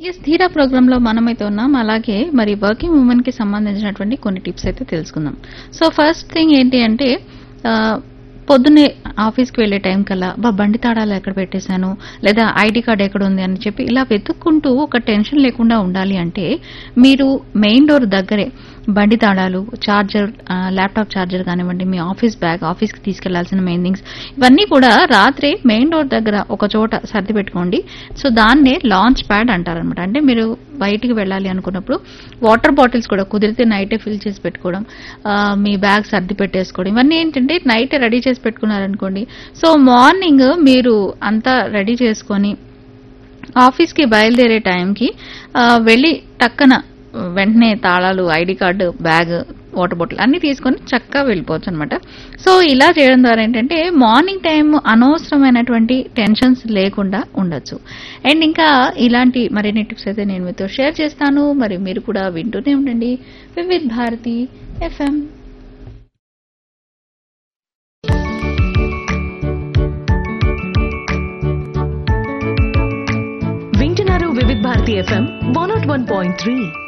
yes ధీరా programme లో మనమైతే ఉన్నాం అలాగే మరి వర్కింగ్ ఉమెన్ కి సంబంధించినటువంటి కొన్ని టిప్స్ అయితే తెలుసుకుందాం సో ఫస్ట్ థింగ్ ఏంటి అంటే ఆ, పొద్దున్నే ఆఫీస్కి వెళ్ళే టైం కల్లా బా బండి తాళాలు ఎక్కడ పెట్టేశాను లేదా ఐడి కార్డ్ ఎక్కడ ఉంది అని చెప్పి ఇలా వెతుక్కుంటూ ఒక టెన్షన్ లేకుండా ఉండాలి అంటే మీరు మెయిన్ డోర్ దగ్గరే బండి తాళాలు చార్జర్ ల్యాప్టాప్ చార్జర్ కానివ్వండి మీ ఆఫీస్ బ్యాగ్ ఆఫీస్కి తీసుకెళ్లాల్సిన మెయిన్ థింగ్స్ ఇవన్నీ కూడా రాత్రి మెయిన్ డోర్ దగ్గర ఒక చోట సర్ది పెట్టుకోండి సో దాన్నే లాంచ్ ప్యాడ్ అంటారనమాట అంటే మీరు బయటికి వెళ్ళాలి అనుకున్నప్పుడు వాటర్ బాటిల్స్ కూడా కుదిరితే నైటే ఫిల్ చేసి పెట్టుకోవడం ఆ, మీ బ్యాగ్ సర్ది పెట్టేసుకోవడం ఇవన్నీ ఏంటంటే నైటే రెడీ చేసి పెట్టుకున్నారనుకోండి సో మార్నింగ్ మీరు అంతా రెడీ చేసుకొని ఆఫీస్కి బయలుదేరే టైంకి ఆ, వెళ్ళి టక్కన వెంటనే తాళాలు ID card bag water bottle అన్ని తీసుకొని చక్కగా వెళ్ళిపోవచ్చు అనమాట సో ఇలా చేయడం ద్వారా ఏంటంటే మార్నింగ్ టైం అనవసరమైనటువంటి టెన్షన్స్ లేకుండా ఉండొచ్చు అండ్ ఇంకా ఇలాంటి మరిన్ని టిప్స్ అయితే నేను మీతో షేర్ చేస్తాను మరి మీరు కూడా వింటూనే ఉండండి వివిధ్ భారతి ఎఫ్ఎం వింటున్నారు Vividh Bharati FM one nought one point three